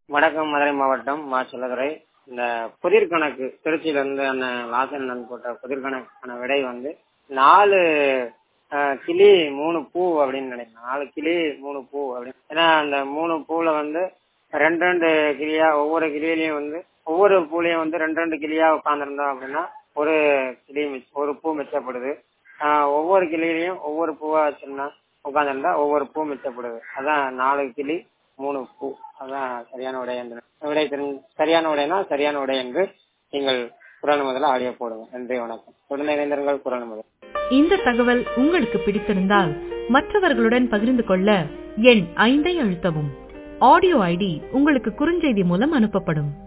வணக்கம் மதுரை மாவட்டம் மா செல்லதுரை இந்த புதிர் கணக்கு திருச்சியில இருந்து அந்த வாசன் நன் போட்ட புதிர் கணக்கான விடை வந்து நாலு அஹ், கிளி மூணு பூ அப்படின்னு நினைக்கிறேன் நாலு கிளி மூணு பூ அப்படின்னு ஏன்னா அந்த மூணு பூல வந்து ரெண்டு ரெண்டு கிளியா ஒவ்வொரு கிளியிலயும் வந்து ஒவ்வொரு பூலையும் வந்து ரெண்டு ரெண்டு கிளியா உட்காந்துருந்தோம் அப்படின்னா ஒரு கிளி மிச்ச- ஒரு பூ மிச்சப்படுது ஆஹ் ஒவ்வொரு கிளியிலையும் ஒவ்வொரு பூவா வச்சிருந்தா உட்காந்துருந்தா ஒவ்வொரு பூ மிச்சப்படுது அதான் நாலு கிளி மூணு பூ அதான் சரியான விடை என்று விடை தெரிஞ்சு சரியான விடைனா சரியான விடை என்று நீங்கள் குரல் முதல்ல ஆடியோ போடுங்க நன்றி வணக்கம் தொடர்ந்து இணைந்திருங்கள் குரல் முதல் இந்த தகவல் உங்களுக்கு பிடித்திருந்தால் மற்றவர்களுடன் பகிர்ந்து கொள்ள எண் ஐந்தை அழுத்தவும் ஆடியோ ஐடி உங்களுக்கு குறுஞ்செய்தி மூலம் அனுப்பப்படும்